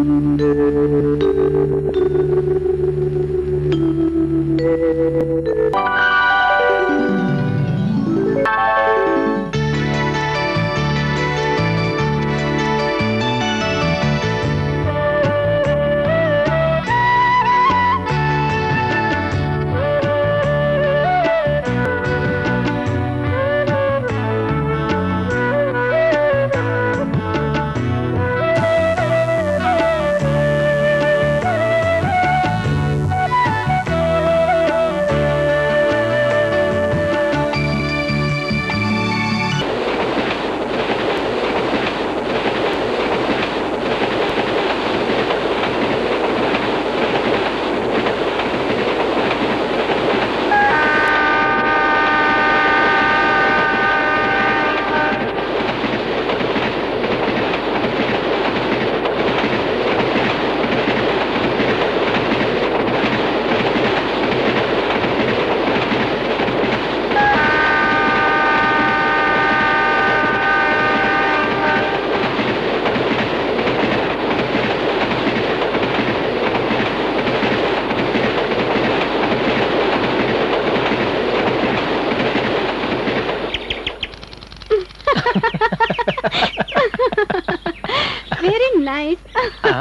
Very nice ஆ.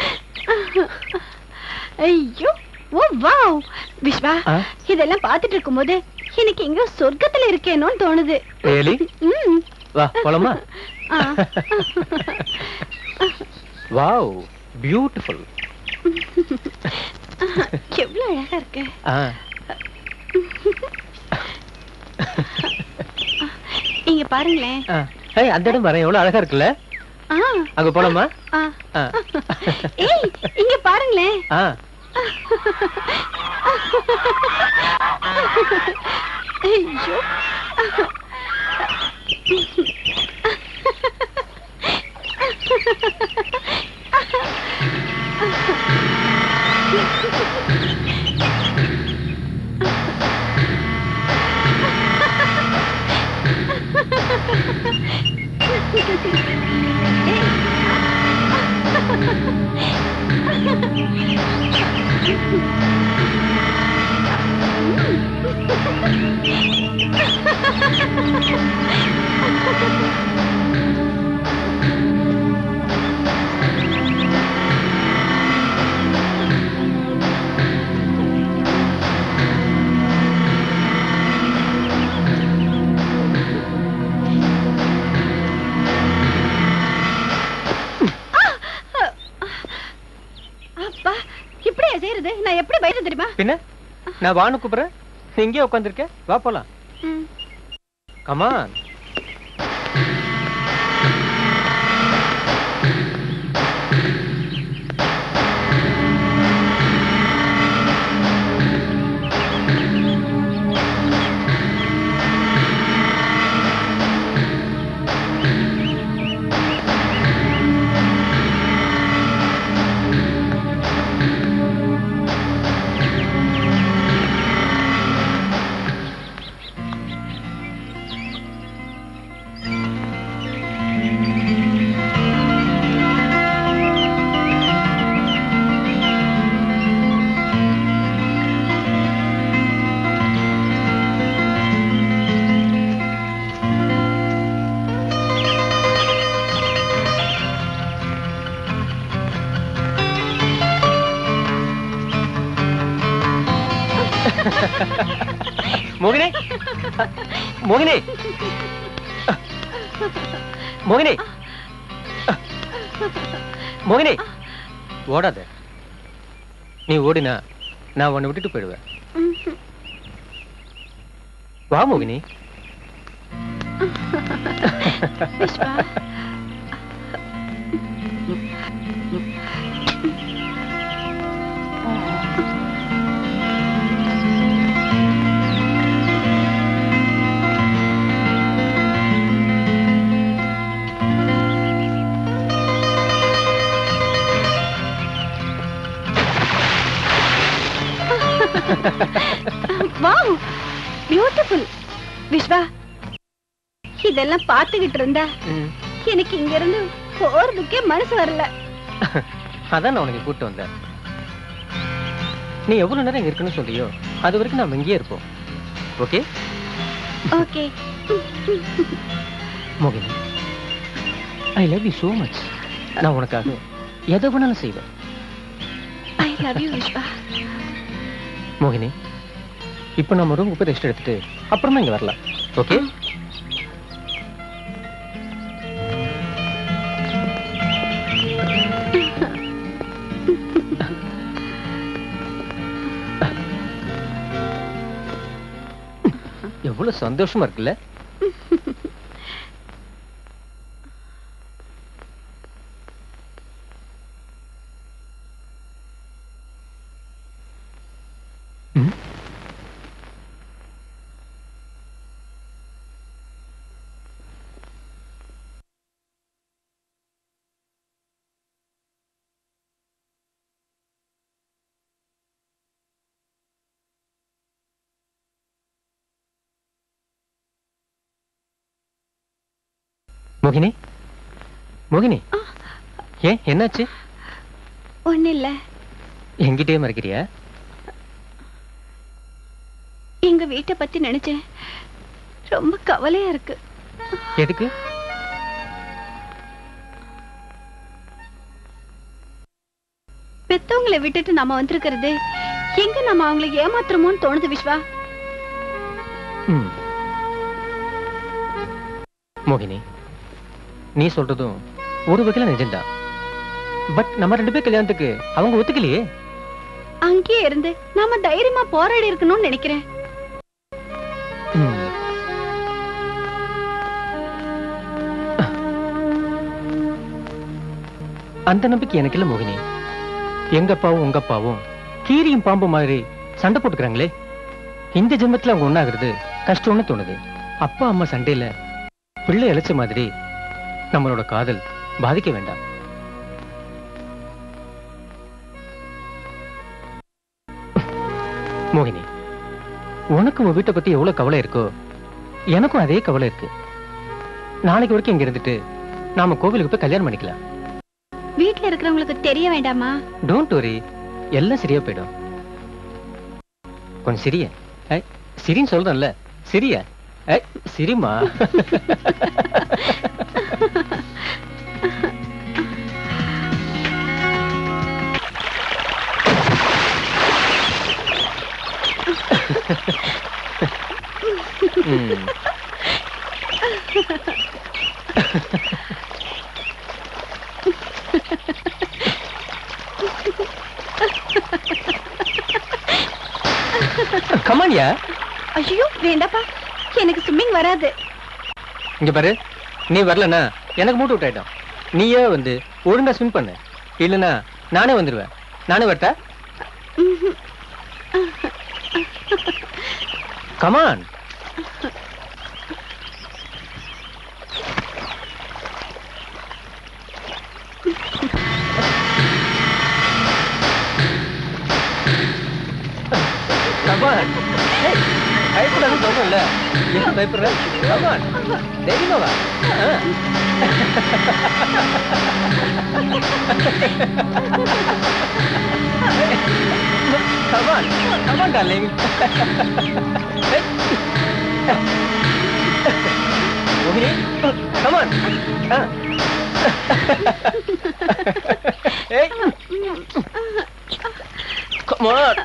ஐயோ ஓ wow Vishwa ஆ. இதெல்லாம் பார்த்துட்டு இருக்கும்போது எனக்கு எங்க சொர்க்கத்துல இருக்கேனோன்னு தோணுது Really? ம். வா போலாமா ஆ. வாவ் பியூட்டிஃபுல் எவ்வளவு அழகா இருக்கு ஆ இங்க பாருங்களேன் ஆ. ஏய் அந்த இடம் வரேன் எவ்வளவு அழகா இருக்குல்ல ஆ, அங்க போலாமா ஆ. ஆ. ஏய் இங்க பாருங்களேன் ஆ ஐயோ அப்பா இப்படி செய்யறது நான் எப்படி பயந்து தெரியுமா பின்ன நான் வானு கூப்பிடுறேன் நீ இங்கே உட்காந்துருக்க வா போலாம் ம். கமான் மோகினி மோகினி மோகினி மோகினி ஓடாத நீ ஓடினா நான் உன்னை விட்டுட்டு போயிடுவேன் ம்ஹும். வா மோகினி விஸ்வா வாவ் பியூட்டிஃபுல் விஸ்வா இதெல்லாம் பார்த்துக்கிட்டு இருந்தா ம். எனக்கு இங்க இருந்து போறதுக்கே மனசு வரல அதான் நான் உனக்கு கூப்பிட்டு வந்தேன் நீ எவ்வளவு நேரம் இங்க இருக்குன்னு சொல்றியோ அது வரைக்கும் நாம இங்கேயே இருப்போம் ஓகே ஓகே மோகினி I love you so much நான் உனக்காக எதை வேணாலும் செய்வேன் ஐ லவ் யூ விஸ்வா மோகினி இப்போ நம்ம ரூமுக்கு போய் ரெஸ்ட் எடுத்துட்டு அப்புறமா இங்க வரலாம் ஓகே எவ்வளவு சந்தோஷமா இருக்குல்ல ம் மோகினி மோகினி ஏன் என்னாச்சு ஒண்ணு இல்ல என்கிட்டயே மறைக்கிறியா எங்க வீட்டை பத்தி நினைச்சேன் ரொம்ப கவலையா இருக்கு எதுக்கு பெத்தவங்களை விட்டுட்டு நம்ம வந்திருக்கிறது எங்க நம்ம அவங்களை ஏமாத்துறோமோன்னு தோணுது விஸ்வா ம். மோகினி நீ சொல்றதும் ஒரு வகையில நிஜம்தான் பட் நம்ம ரெண்டு பேர் கல்யாணத்துக்கு அவங்க ஒத்துக்கலையே அங்கேயே இருந்து நாம தைரியமா போராடி இருக்கணும்னு நினைக்கிறேன் ம். அந்த நம்பிக்கை எனக்கு இல்ல மோகினி எங்க அப்பாவும் உங்க அப்பாவும் கீரியும் பாம்பு மாதிரி சண்டை போட்டுக்கிறாங்களே இந்த ஜென்மத்துல அவங்க ஒண்ணாகிறது கஷ்டம்னு தோணுது அப்பா அம்மா சண்டையில பிள்ளை இழைச்ச மாதிரி நம்மளோட காதல் பாதிக்க வேண்டாம் மோகினி உனக்கு உன் வீட்டை பத்தி எவ்வளவு கவலை இருக்கோ எனக்கும் அதே கவலை இருக்கு நாளைக்கு வரைக்கும் இங்க இருந்துட்டு நாம கோவிலுக்கு போய் கல்யாணம் பண்ணிக்கலாம் வீட்ல இருக்கிறவங்களுக்கு தெரிய வேண்டாமா டோன்ட் வரி எல்லாம் சரியா போயிடும் கொஞ்சம் சிரிய ஐ, சிரின்னு சொல்றேன்ல சிரிய ஐ, சிரிமா ம். கமானியா ஐயோ வேண்டாப்பா எனக்கு ஸ்விம்மிங் வராது இங்க பாரு நீ வரலனா எனக்கு மூட்டு விட்டாயிட்டோம் நீயே வந்து ஒழுங்கா ஸ்விம் பண்ணு இல்லனா நானே வந்துருவேன் நானே வரட்டா ம்ஹும். கமான் கமான் பயப்படாத சொல்றேன்ல என்ன பயப்படுற கமான் தைரியமா வா ஆ. Come on, come on, darling. Mohini, come on. Ah. hey, come on.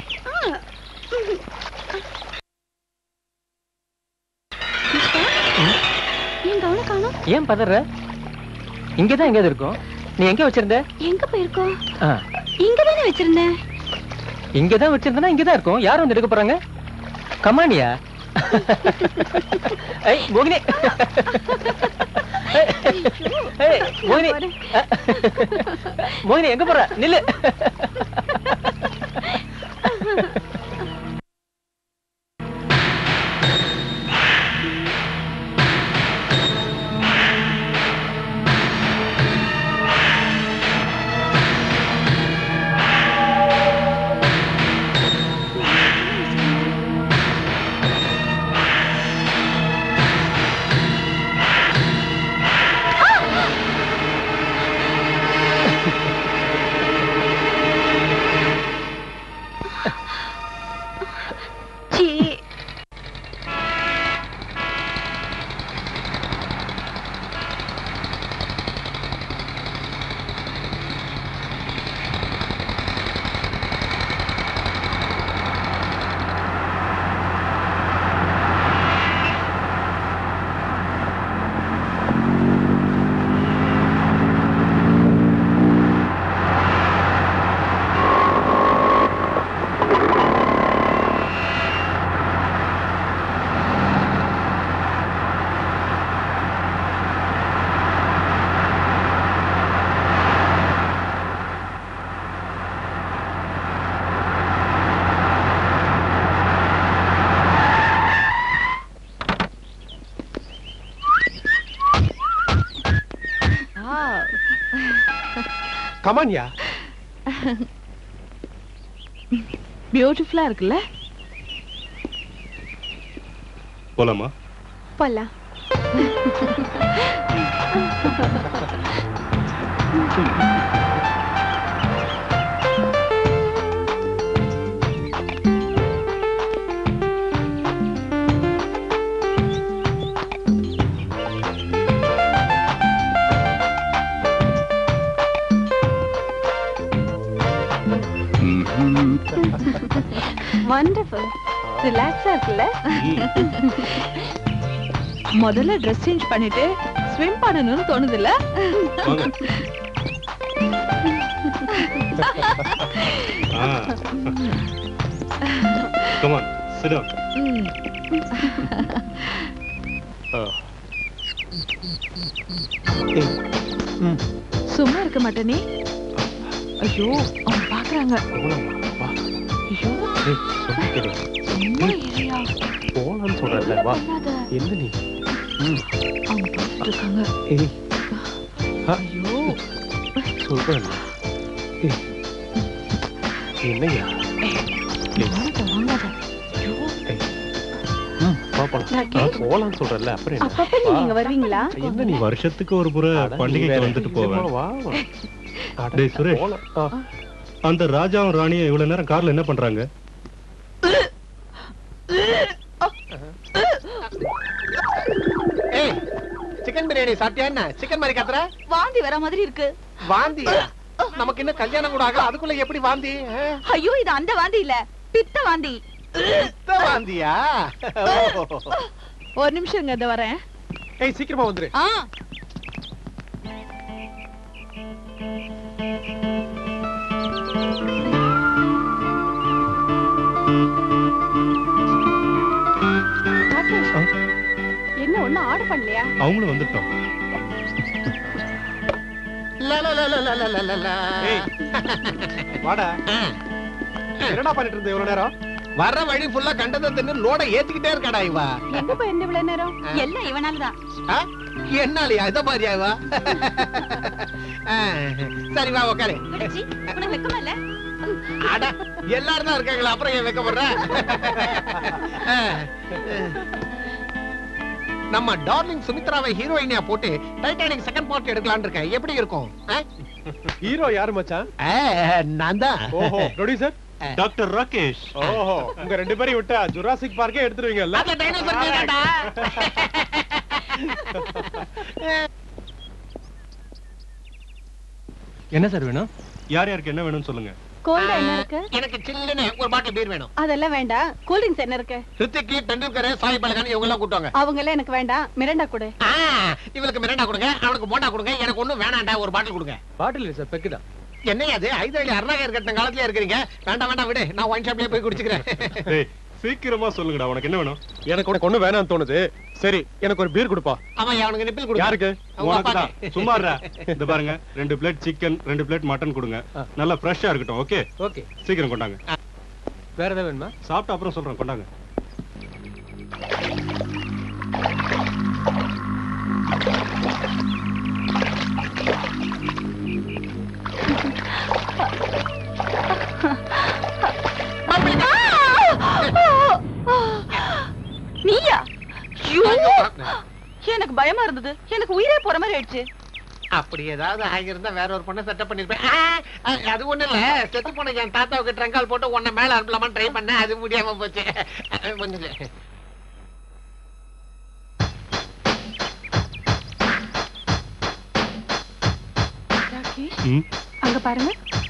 என் கவனம் காணோம் ஏன் பதற இங்கதான் எங்கேயாவது இருக்கும் நீ எங்க வச்சிருந்த எங்க போயிருக்கோம் ஆ, இங்கதானே வச்சிருந்தேன் இங்கதான் வச்சிருந்தனா இங்கதான் இருக்கும் யார் வந்து எடுக்க போறாங்க கமானியா ஐய் மோகினி ஏய், ஏய், மோகினி மோகினி எங்க போற நில்லு கமான்யா பியூட்டிஃபுல்லா இருக்குல்ல போலாமா போலாம் வண்டர்ஃபுல் ரிலாக்ஸா இருக்குல்ல முதல்ல ட்ரெஸ் சேஞ்ச் பண்ணிட்டு ஸ்விம் பண்ணணும்னு தோணுதுல்ல வாங்க கமான் சிட் டவுன் ம். ம் சும்மா இருக்க மாட்டேனே ஐயோ அவங்க பாக்குறாங்க வா ஐயோ ஏய் சொல்லி கேளு சும்மா இரியா போலான்னு சொல்றல வா பண்ணாத என்ன நீ ம் அவங்க பார்த்துட்டு இருக்காங்க ஏய் ஐயோ சொல்றேன் ஏய் என்னய்யா ஏய், வாங்காத, வாங்காத. ஐயோ ஏய் ம் வா போலாம் ராகேஷ். போலான்னு சொல்றல அப்புறம் என்ன அப்பப்ப நீங்க இங்க வருவீங்களா என்ன நீ வருஷத்துக்கு ஒரு முறை அட, நீ பண்டிகைக்கு வேற. வந்துட்டு நிஜமா போவேன் வா வா. அட, டேய், சுரேஷ். போலாம். ஆ. அந்த ராஜாவும் ராணியும் இவ்வளவு நேரம் கார்ல என்ன பண்றாங்க ஏய் சிக்கன் பிரியாணி சாப்பிட்டியா என்ன சிக்கன் மாதிரி கத்துற வாந்தி வர மாதிரி இருக்கு வாந்தி நமக்கு இன்னும் கல்யாணம் கூட ஆகல அதுக்குள்ள எப்படி வாந்தி ஆ? ஐயோ இது அந்த வாந்தி இல்ல பித்த வாந்தி பித்த வாந்தியா ஓ. ஒரு நிமிஷம் இங்க இந்த வரேன் ஏய் சீக்கிரமா வந்துரு ஆ ராகேஷ், என்ன ஒண்ணும் ஆர்டர் பண்ணலையா அவங்களும் வந்துட்டோம் லா, லா, லா, லா, லா, லா, லா, லா, லா. ஏய். வாடா ஆ. என்னடா பண்ணிட்டு இருந்த இவ்வளவு நேரம் வர்ற வழி ஃபுல்லா கண்டதை தின்னு லோட ஏத்திக்கிட்டே இருக்காடா இவா எங்க போய் என்ன இவ்வளவு நேரம் எல்லாம் இவனாலதான் ஆ? என்னாலயா இத மாதிரியா இவா ஆ, சரி வா உக்காரு உனக்கு வெக்கமா இல்ல அட எல்லாரும் தான் இருக்காங்களா அப்புறம் ஏன் வைக்கப்படுற ஆ. நம்ம டார்லிங் சுமித்ராவை ஹீரோயினியா போட்டு டைட்டானிக் செகண்ட் பார்ட் எடுக்கலாம்னு இருக்கேன் எப்படி இருக்கும் ஆ? ஹீரோ யாரு மச்சான் ஆ, நான் தான் ஓஹோ ப்ரொடியூசர் டாக்டர் ராகேஷ் ஓஹோ உங்க ரெண்டு பேரையும் விட்டா ஜுராசிக் பார்க்கே எடுத்துருவீங்கல்ல அந்த டைனோசர் கேட்டாடா என்ன சார் வேணும் யார் யாருக்கு என்ன வேணும்னு சொல்லுங்க கோல்டா என்ன இருக்கு எனக்கு சில்லுன்னு ஒரு பாட்டில் பீர் வேணும் அதெல்லாம் வேண்டாம் கூல் ட்ரிங்க்ஸ் என்ன இருக்கு ரித்திக்கு டெண்டுல்கர் சாய் பலகான் இவங்க எல்லாம் கூட்டுவாங்க அவங்க எல்லாம் எனக்கு வேண்டாம் மிரண்டா கொடு ஆ, இவளுக்கு மிரண்டா கொடுங்க அவனுக்கு போண்டா கொடுங்க எனக்கு ஒண்ணும் வேணாம்டா ஒரு பாட்டில் கொடுங்க பாட்டில் இல்லை சார் பெக்கு தான் என்னையா அது ஐதழி அருணாகர் கட்டின காலத்துல இருக்கிறீங்க வேண்டாம் வேண்டாம் விடு நான் ஒயின் ஷாப்லயே போய் குடிச்சுக்கிறேன் டேய் சீக்கிரமா சொல்லுங்கடா உனக்கு என்ன வேணும் எனக்கு உனக்கு ஒண்ணு வேணாம்னு தோணுது சரி எனக்கு ஒரு பீர் கொடுப்பா ஆமா அவனுக்கு நிப்பிள் கொடுங்க யாருக்கு அவங்க உனக்கு தான் அப்பாக்கு. சும்மா இருடா. இந்த பாருங்க ரெண்டு பிளேட் சிக்கன் ரெண்டு பிளேட் மட்டன் கொடுங்க ஆ. நல்லா ஃப்ரெஷ்ஷா இருக்கட்டும் ஓகே ஓகே சீக்கிரம் கொண்டாங்க வேற ஏதாவது வேணுமா சாப்பிட்டு அப்புறம் சொல்றேன் கொண்டாங்க நீயா ஐயோ எனக்கு பயமா இருந்தது எனக்கு உயிரே போற மாதிரி ஆயிடுச்சு அப்படி ஏதாவது ஆகியிருந்தா வேற ஒரு பொண்ணை செட்டப் பண்ணிருப்பேன் ஆ, ஆ, அது ஒண்ணு இல்ல செத்து போன என் தாத்தாவுக்கு ட்ரங்கால் போட்டு உன்னை மேல அனுப்பலாமான்னு ட்ரை பண்ணேன் அது முடியாம போச்சு ஒண்ணு இல்ல. ராகேஷ் ம் அங்க பாருங்க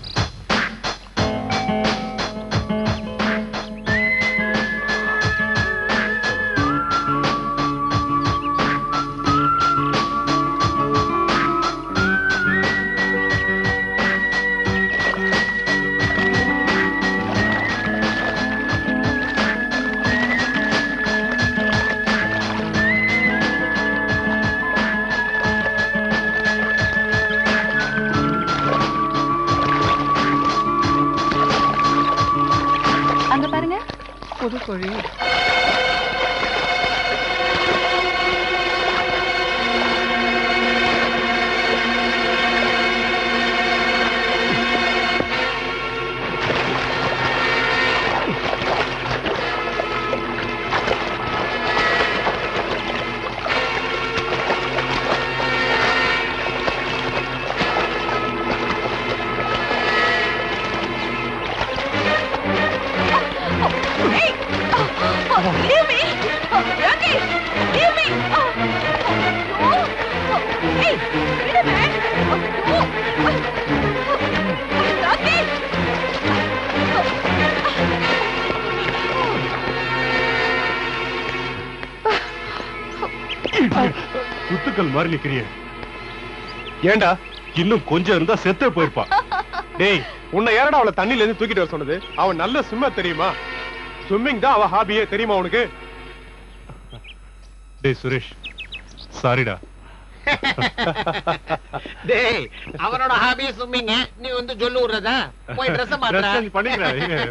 அங்க பாருங்க புது கோழி மாதிரி நிக்கிறிய ஏன்டா இன்னும் கொஞ்சம் இருந்தா செத்தே போயிருப்பா டேய் உன்னை ஏறடா அவளை தண்ணில இருந்து தூக்கிட்டு வர சொன்னது அவன் நல்ல ஸ்விம்மர் தெரியுமா ஸ்விம்மிங் தான் அவ ஹாபியே தெரியுமா உனக்கு டேய் சுரேஷ் சாரிடா டேய் அவனோட ஹாபி ஸ்விம்மிங் நீ வந்து சொல்லு விடுறதா போய் ட்ரெஸ் Dress மாத்துற change பண்ணிக்கிறேன்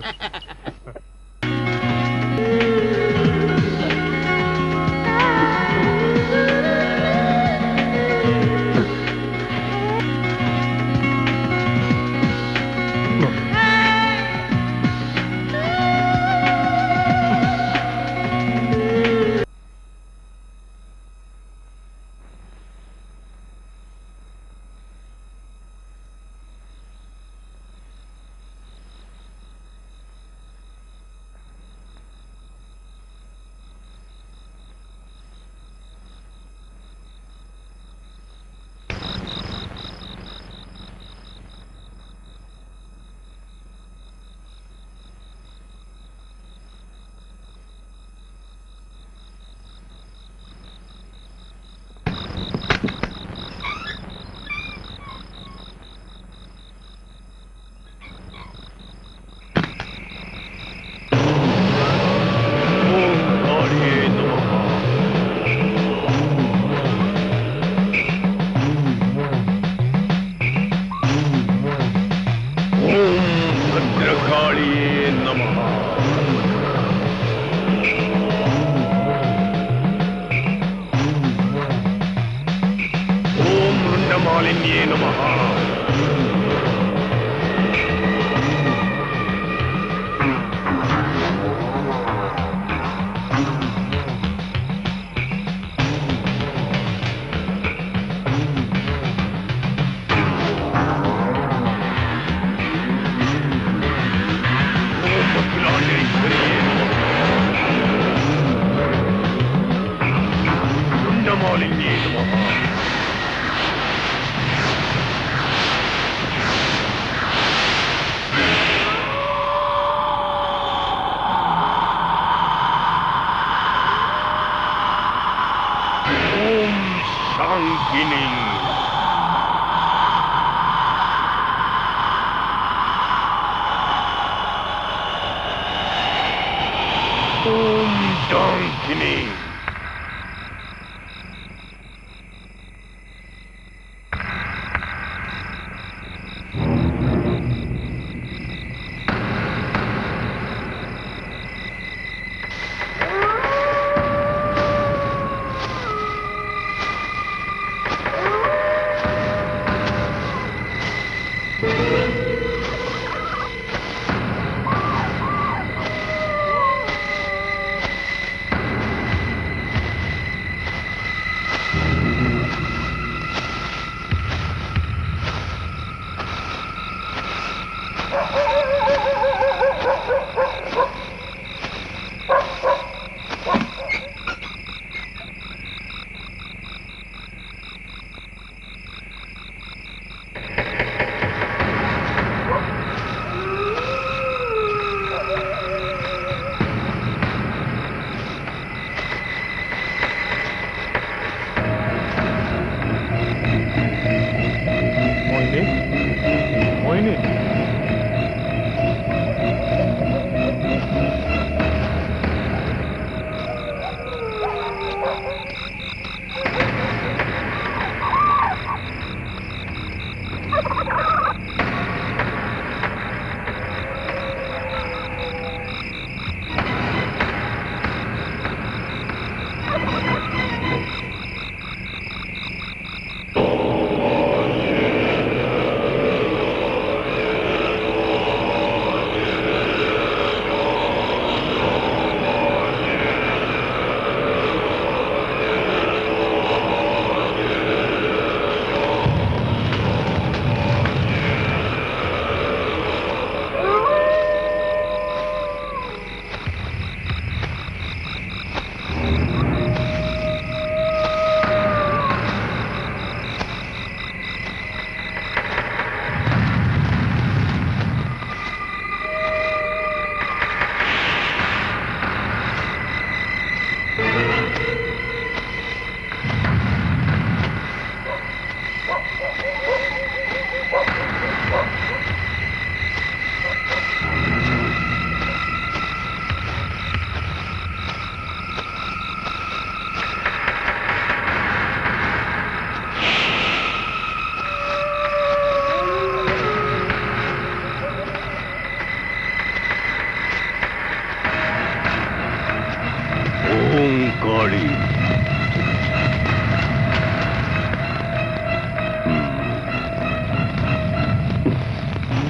மோயினி மோயினி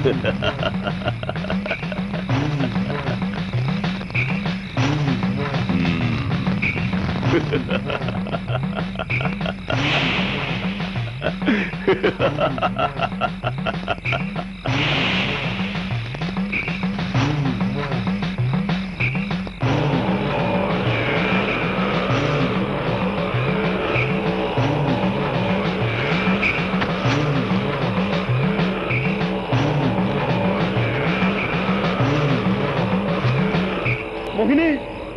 மோகினி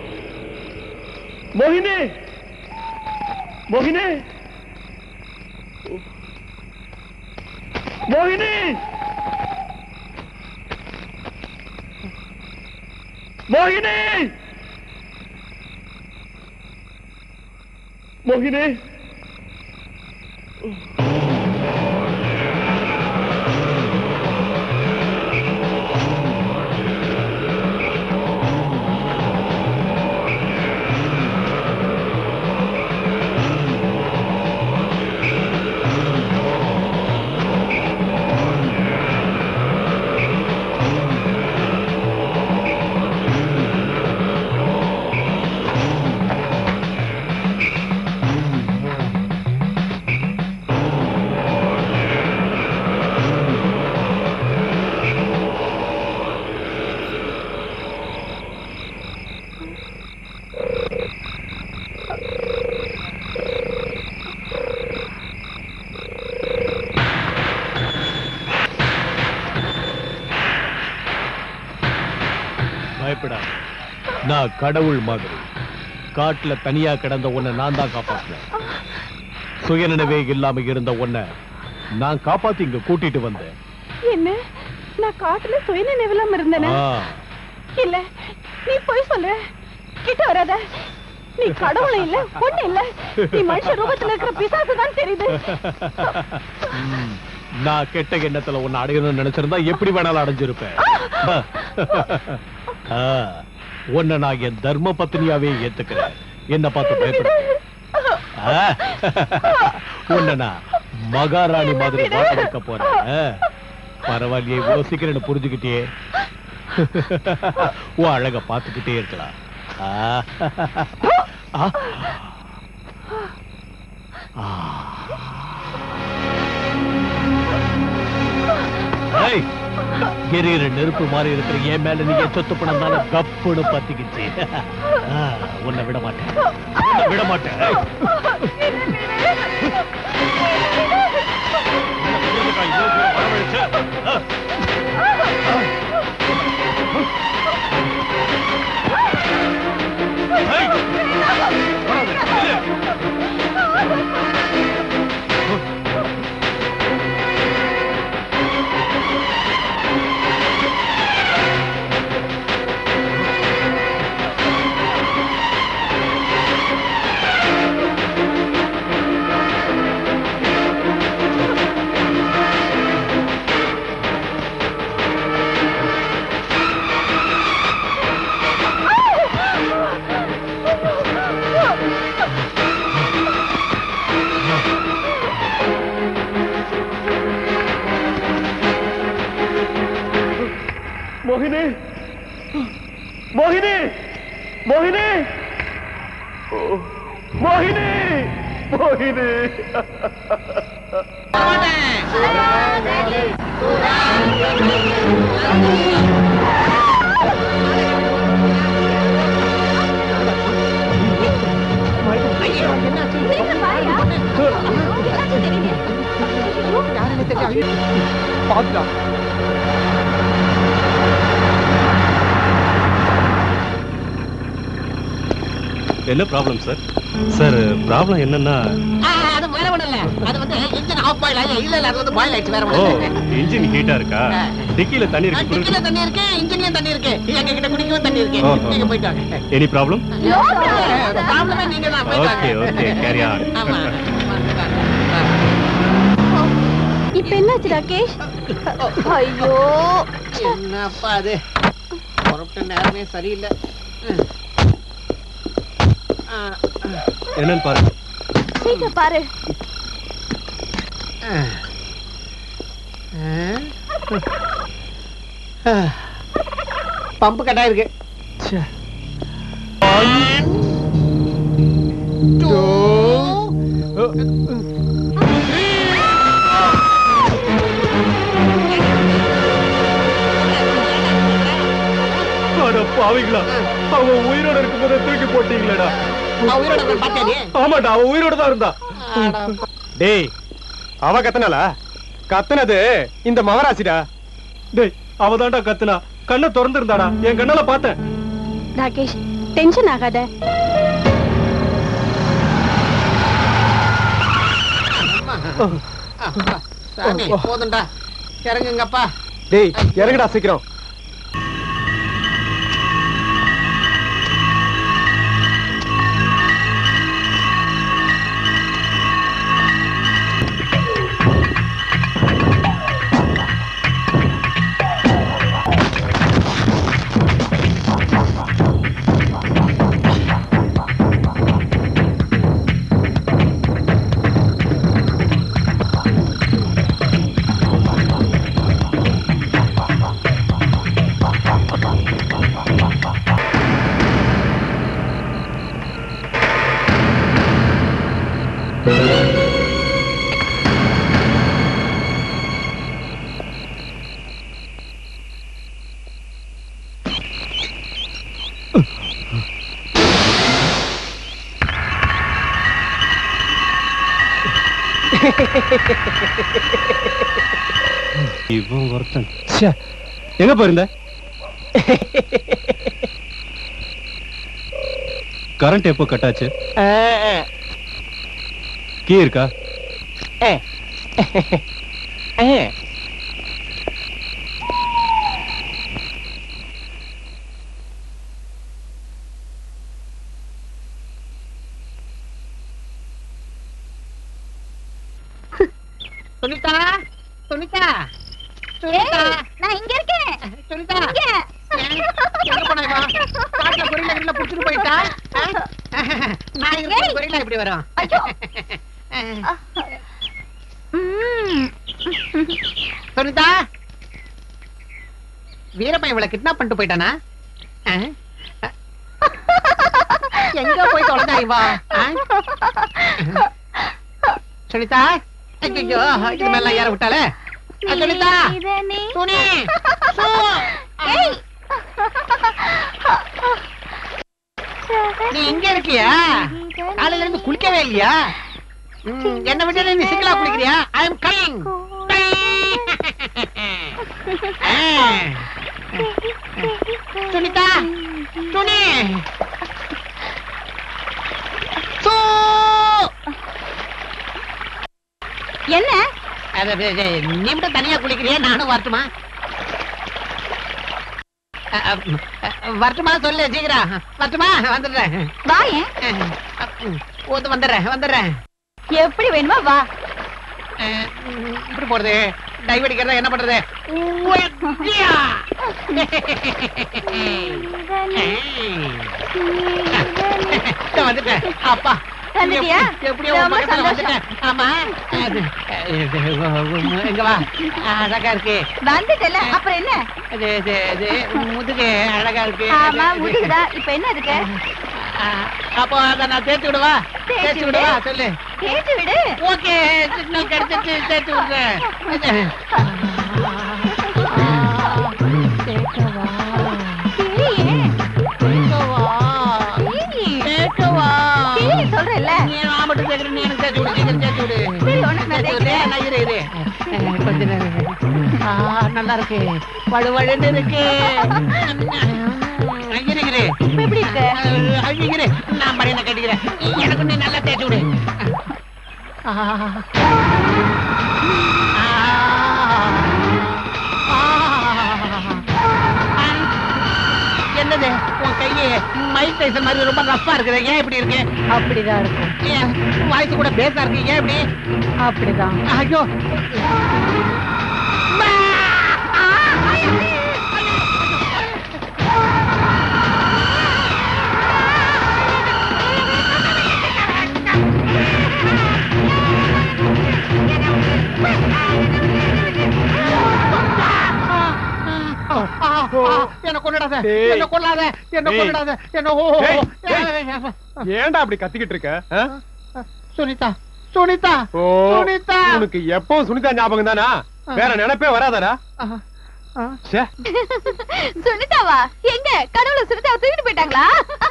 மோகினி மோகினி மோகினி மோகினி மோகினி பயப்படா நான் கடவுள் மாதிரி காட்டுல தனியா கிடந்த உன்னை நான் தான் காப்பாத்தினேன் சுயநினைவே இல்லாம இருந்த உன்னை நான் காப்பாத்தி இங்க கூட்டிட்டு வந்தேன் என்ன நான் காட்டுல சுய நினைவில்லாம இருந்தேனே ஆ, இல்ல நீ போய் சொல்ற கிட்ட வராத நீ கடவுளும் இல்ல பொண்ணு இல்ல நீ மனுஷ ரூபத்துல இருக்கிற பிசாசு தான் தெரியுது ம், நான் கெட்ட எண்ணத்துல உன்னை அடையணும்னு நினைச்சிருந்தா எப்படி வேணாலும் அடைஞ்சிருப்பேன் ஆ, உன்னை நான் என் தர்ம பத்னியாவே ஏத்துக்கிறேன் என்ன பார்த்து பயப்பட ஆ, உன்னை நான் மகாராணி மாதிரி வாழ வைக்க போறேன் ஆ, பரவாயில்லையே இவ்வளவு சீக்கிரம் என்ன புரிஞ்சுக்கிட்டே உன் அழக பார்த்துக்கிட்டே இருக்கலாம் ஆ. ஆ. ஆ. ஏய், எரியிற நெருப்பு மாதிரி இருக்கிற என் மேல நீ என் சொத்து பணம் தானே கப்புன்னு பத்திக்கிச்சு ஆ, உன்னை விட மாட்டேன் உன்னை விட மாட்டேன் ஏய். என்னக்கா இவ்வளவு தூரம் வரவழைச்ச? ஆ. ஏய், வராத, நில்லு. மோகினி மோகினி மோகினி ஓ, மோகினி மோகினி சீக்கிரம் வாயா. என்னாச்சு தெரியல. ஐயோ. பாத்துட்டான் என்ன ப்ராப்ளம் சார் சார் ப்ராப்ளம் என்னன்னா ஆ, அது வேற ஒண்ணும் இல்ல அது வந்து இன்ஜின் ஆஃப் பாயில் ஆகி இல்ல இல்ல அது வந்து பாயில் ஆயிடுச்சு வேற ஓ ஒண்ணும் இல்ல இன்ஜின் ஹீட்டா இருக்கா டிக்கில தண்ணி இருக்கு டிக்கில தண்ணி இருக்கு இன்ஜின்லயும் தண்ணி இருக்கு எங்க கிட்ட குடிக்கவும் தண்ணி இருக்கு ஓ, ஓ. நீங்க போயிட்டு வாங்க எனி ப்ராப்ளம் No problem. ப்ராப்ளமே நீங்க தான் போயிட்டு ஓகே வாங்க ஓகே கேரி ஆன் ஆமா இப்ப என்னாச்சு ராகேஷ் ஐயோ என்னப்பா அது புறப்பட்ட நேரமே சரியில்லை ஆ, என்னன்னு பாருங்க சீக்கிரம் பாரு ஆ. ஆ. பம்பு கட்டா இருக்கு அட பாவிங்களா அவன் உயிரோட இருக்கும்போது தூக்கி போட்டீங்களேடா நான் உயிரோட இருக்கேன் பாத்தியா நீ? ஆமாடா அவன் உயிரோட தான் இருந்தா அட, டேய் அவ கத்தனாலா கத்துனது இந்த மகராசிடா டேய் அவதான்டா கத்துனா கண்ணை திறந்திருந்தாடா என் கண்ணால பார்த்தேன் ராகேஷ் டென்ஷன் ஆகாத அப்பா, சாமி போதும்டா இறங்குங்கப்பா டேய் இறங்குடா சீக்கிரம் இவன் ஒருத்தன் ச்சே, எங்க போயிருந்த கரண்ட் எப்போ கட்டாச்சு கீ இருக்கா சுனிதா சுனிதா சுனிதா நான் இங்க இருக்கேன் சுனிதா ஏன்? எங்க போனா இவன்? காட்டுல கொரில்லா கிரில்லா புடிச்சிட்டு போயிட்டா ஆ? நான் இருக்கிற கொரில்லா எப்படி வரும் சுனிதா வீரப்பன் இவளை கிட்னாப் பண்ணிட்டு போயிட்டானா ஆ? எங்க போய் தொலைஞ்சா இவா ஆ? சுனிதா ஐயோ இது மேல ஏற விட்டாலே ஆ, சுனிதா துணி சு. நீ எங்க இருக்கியா காலையில இருந்து குளிக்கவே இல்லையா ம், என்னை விட்டு நீ சிக்கலா குளிக்கிறியா ஐ எம் கமிங் சுனிதா துணி சு. என்ன அது, அது, அது, நீ மட்டும் தனியா குளிக்கிறியா நானும் வரட்டுமா அ, அ, அ, வரட்டுமா சொல்லு சீக்கிரம் வரட்டுமா வந்துடுறேன் வாயேன் ஓத்து வந்துடுறேன் வந்துடுறேன் எப்படி வேணுமா வா அஹ், இப்படி போறது டைவ் அடிக்கிறதா என்ன பண்றது உவ்வையா! இதோ வந்துட்டேன் அப்பா வந்துட்டியா? எப்படி- எப்படியோ உன் ரொம்ப பக்கத்துல சந்தோஷம். வந்துட்டேன் ஆமா அது, இது, இங்க வா அழகா இருக்கு வந்துட்டல அப்புறம் என்ன இது இது இது முதுகு அழகா இருக்கு ஆமா இது, இது. முதுகுதான் இப்ப என்ன இருக்கு அஹ், அப்போ அதை நான் சேர்த்து விடவா சேர்த்து சேர்த்து விடு. விடவா சொல்லு கேட்டு விடு ஓகே சிக்னல் கிடைச்சிட்டு சேர்த்து விடுறேன் கிளியே, கிளியே. கிளியே சொல்றேல்ல நீ நான் மட்டும் கேட்கிறேன் நீ எனக்கு சேர்த்து விடு சீக்கிரம் சேர்த்து விடு சரி, உனக்கு நான் சேர்த்து விடு. சேர்க்கிறேன். நான் இரு, இரு. அஹ், கொஞ்ச நேரம் இரு. ஆ, நல்லா இருக்கு வழு வழுன்னு இருக்கு அஹ், இரு, இரு. இப்ப எப்படி இருக்கு அஹ், அஹ், இரு. நான் மடியில கட்டிக்கிறேன் எனக்கு நீ நல்லா தேய்ச்சி விடு ஆ. ஆ. ஆ. என்னது உன் கையே மைக் டைசன் மாதிரி ரொம்ப ரஃப்பா இருக்குது ஏன் இப்படி இருக்கு அப்படிதான் இருக்கும் ஏன் வாய்ஸ் கூட பேசா இருக்கு ஏன் இப்படி அப்படிதான் ஐயோ ஆ, ஆ, என்ன கொன்னுடாத டேய். என்ன கொல்லாத என்ன டேய். கொன்னுடாத என்ன ஓ டேய், ஏ, ஏன்டா அப்படி கத்திக்கிட்டு இருக்க ஆ? சுனிதா சுனிதா ஓ சுனிதா உனக்கு எப்பவும் சுனிதா ஞாபகம் தானா வேற நினைப்பே வராதடா ஆ, ஆ. ச்சே சுனிதாவா எங்க கடவுள சுனிதாவை தூக்கிட்டு போயிட்டாங்களா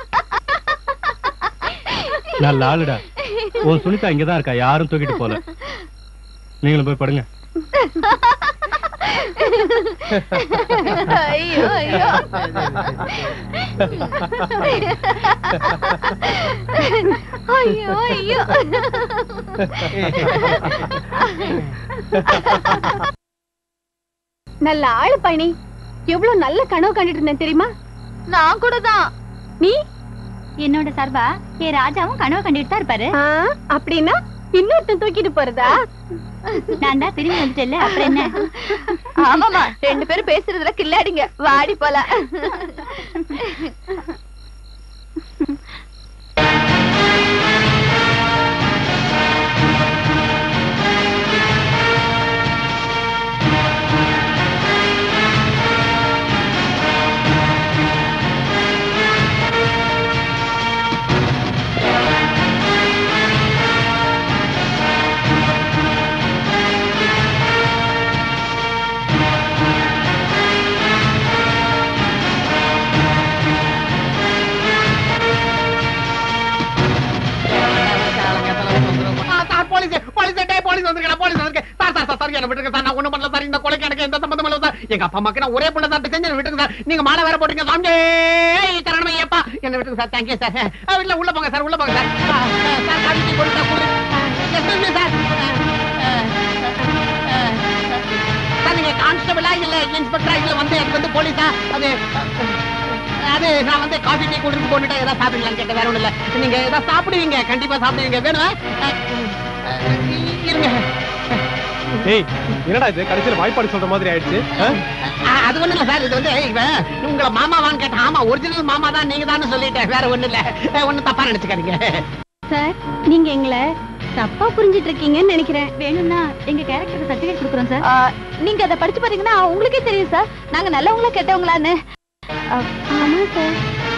நல்ல ஆளுடா உன் சுனிதா இங்கதான் இருக்கா யாரும் தூக்கிட்டு போல நீங்களும் போய் படுங்க ஐயோ ஐயோ ஐயோ ஐயோ நல்ல ஆளு பயணி எவ்வளவு நல்ல கனவு கண்டுட்டு இருந்தேன் தெரியுமா நான் கூட தான் நீ என்னோட சார்பா ஏ ராஜாவும் கனவு கண்டுட்டு தான் இருப்பாரு ஆ, அப்படின்னா இன்னொருத்தன் தூக்கிட்டு போறதா நான் தான் திரும்பி வந்துட்டேன்ல அப்புறம் என்ன ஆமாமா ரெண்டு பேரும் பேசுறதுல கில்லாடிங்க வாடி போல ஆ, சார், போலீஸ் போலீஸ் டேய், போலீஸ் வந்திருக்கா போலீஸ் வந்திருக்கு சார் சார் சார், சார் என்ன விட்டுருங்க சார் நான் ஒண்ணும் பண்ணல சார் இந்த கொலைக்கு எனக்கு எந்த சம்பந்தமும் இல்ல சார் எங்க அப்பா அம்மாக்கு நான் ஒரே புள்ள சார் செஞ்சு என்ன விட்டுருங்க சார் நீங்க மாலை வேற போட்டுங்க சாமி கரணமே ஏப்பா என்ன விட்டுருங்க சார் தேங்க்யூ சார் ஆ, இல்ல உள்ள போங்க சார் உள்ள போங்க சார் ஆ, ஆ, சார் காஃபி போட்டு சார் குடு எக்ஸ்கியூஸ் மீ சார் ஆ, ஆ, ஆ, சார் நீங்க கான்ஸ்டபிளா இல்ல இன்ஸ்பெக்டரா இல்ல வந்து எனக்கு வந்து போலீஸா அது அது நான் வந்து காஃபி டீ குடிச்சு போட்டுட்டு ஏதாவது சாப்பிடுங்களான்னு கேட்டேன் வேற ஒண்ணும் இல்ல நீங்க ஏதாவது சாப்பிடுவீங்க கண்டிப்பா சாப்பிடுவீங்க வேணும் அஹ், அஹ், இருங்க ஏய் என்னடா இது கடைசியில வாய்ப்பாடு சொல்ற மாதிரி ஆயிடுச்சு ஆ? அஹ், அது ஒண்ணும் இல்ல சார் இது வந்து இவன் உங்களை மாமாவான்னு கேட்டேன் ஆமா ஒரிஜினல் மாமா தான் நீங்க தான் சொல்லிட்டேன் வேற ஒண்ணும் இல்ல அஹ், ஒண்ணும் தப்பா நினைச்சுக்காதீங்க சார் நீங்க எங்களை தப்பா புரிஞ்சிட்டு இருக்கீங்கன்னு நினைக்கிறேன் வேணும்னா எங்க கேரக்டருக்கு சர்டிபிகேட் கொடுக்குறோம் சார் ஆ, நீங்க அதை படிச்சு பாத்தீங்கன்னா உங்களுக்கே தெரியும் சார் நாங்க நல்லவங்களா கெட்டவங்களான்னு ஆ, ஆமா சார்